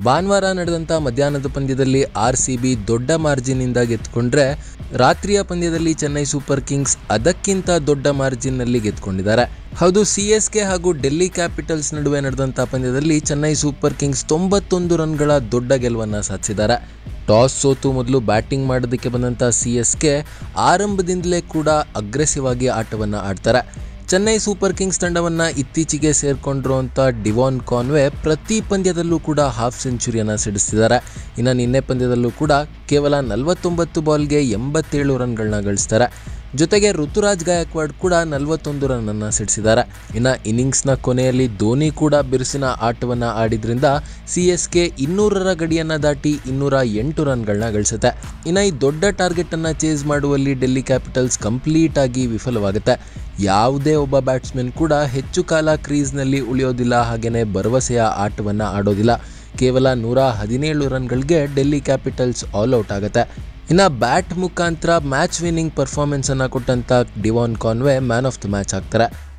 ಭಾನುವಾರ ನಡೆದಂಥ ಮಧ್ಯಾಹ್ನದ ಪಂದ್ಯದಲ್ಲಿ ಆರ್ ಸಿ ಬಿ ದೊಡ್ಡ ಮಾರ್ಜಿನ್ನಿಂದ ಗೆದ್ದುಕೊಂಡ್ರೆ ರಾತ್ರಿಯ ಪಂದ್ಯದಲ್ಲಿ ಚೆನ್ನೈ ಸೂಪರ್ ಕಿಂಗ್ಸ್ ಅದಕ್ಕಿಂತ ದೊಡ್ಡ ಮಾರ್ಜಿನ್ನಲ್ಲಿ ಗೆದ್ದುಕೊಂಡಿದ್ದಾರೆ ಹೌದು ಸಿ ಎಸ್ ಕೆ ಹಾಗೂ ಡೆಲ್ಲಿ ಕ್ಯಾಪಿಟಲ್ಸ್ ನಡುವೆ ನಡೆದಂಥ ಪಂದ್ಯದಲ್ಲಿ ಚೆನ್ನೈ ಸೂಪರ್ ಕಿಂಗ್ಸ್ ತೊಂಬತ್ತೊಂದು ರನ್ಗಳ ದೊಡ್ಡ ಗೆಲುವನ್ನು ಸಾಧಿಸಿದ್ದಾರೆ ಟಾಸ್ ಸೋತು ಮೊದಲು ಬ್ಯಾಟಿಂಗ್ ಮಾಡೋದಕ್ಕೆ ಬಂದಂಥ ಸಿ ಎಸ್ ಕೆ ಆರಂಭದಿಂದಲೇ ಕೂಡ ಅಗ್ರೆಸಿವ್ ಆಗಿ ಆಟವನ್ನು ಆಡ್ತಾರೆ ಚೆನ್ನೈ ಸೂಪರ್ ಕಿಂಗ್ಸ್ ತಂಡವನ್ನು ಇತ್ತೀಚೆಗೆ ಸೇರ್ಕೊಂಡಿರುವಂಥ ಡಿವಾನ್ ಕಾನ್ವೆ ಪ್ರತಿ ಪಂದ್ಯದಲ್ಲೂ ಕೂಡ ಹಾಫ್ ಸೆಂಚುರಿಯನ್ನು ಸಿಡಿಸ್ತಿದ್ದಾರೆ ಇನ್ನು ನಿನ್ನೆ ಪಂದ್ಯದಲ್ಲೂ ಕೂಡ ಕೇವಲ ನಲವತ್ತೊಂಬತ್ತು ಬಾಲ್ಗೆ ಎಂಬತ್ತೇಳು ರನ್ಗಳನ್ನ ಗಳಿಸ್ತಾರೆ ಜೊತೆಗೆ ಋತುರಾಜ್ ಗಾಯಕ್ವಾಡ್ ಕೂಡ ನಲವತ್ತೊಂದು ರನ್ನನ್ನು ಸಿಡಿಸಿದ್ದಾರೆ ಇನ್ನು ಇನ್ನಿಂಗ್ಸ್ನ ಕೊನೆಯಲ್ಲಿ ಧೋನಿ ಕೂಡ ಬಿರುಸಿನ ಆಟವನ್ನು ಆಡಿದ್ರಿಂದ ಸಿ ಎಸ್ ಕೆ ಇನ್ನೂರರ ಗಡಿಯನ್ನು ದಾಟಿ ಇನ್ನೂರ ಎಂಟು ರನ್ಗಳನ್ನ ಗಳಿಸುತ್ತೆ ಇನ್ನು ಈ ದೊಡ್ಡ ಟಾರ್ಗೆಟನ್ನು ಚೇಸ್ ಮಾಡುವಲ್ಲಿ ಡೆಲ್ಲಿ ಕ್ಯಾಪಿಟಲ್ಸ್ ಕಂಪ್ಲೀಟ್ ಆಗಿ ವಿಫಲವಾಗುತ್ತೆ ಯಾವುದೇ ಒಬ್ಬ ಬ್ಯಾಟ್ಸ್ಮನ್ ಕೂಡ ಹೆಚ್ಚು ಕಾಲ ಕ್ರೀಸ್ನಲ್ಲಿ ಉಳಿಯೋದಿಲ್ಲ ಹಾಗೆಯೇ ಭರವಸೆಯ ಆಟವನ್ನು ಆಡೋದಿಲ್ಲ ಕೇವಲ ನೂರ ಹದಿನೇಳು ರನ್ಗಳಿಗೆ ಡೆಲ್ಲಿ ಕ್ಯಾಪಿಟಲ್ಸ್ ಆಲ್ ಔಟ್ ಆಗುತ್ತೆ ಇನ್ನು ಬ್ಯಾಟ್ ಮುಖಾಂತರ ಮ್ಯಾಚ್ ವಿನ್ನಿಂಗ್ ಪರ್ಫಾರ್ಮೆನ್ಸನ್ನು ಕೊಟ್ಟಂಥ Devon Conway man of the match ಆಗ್ತಾರೆ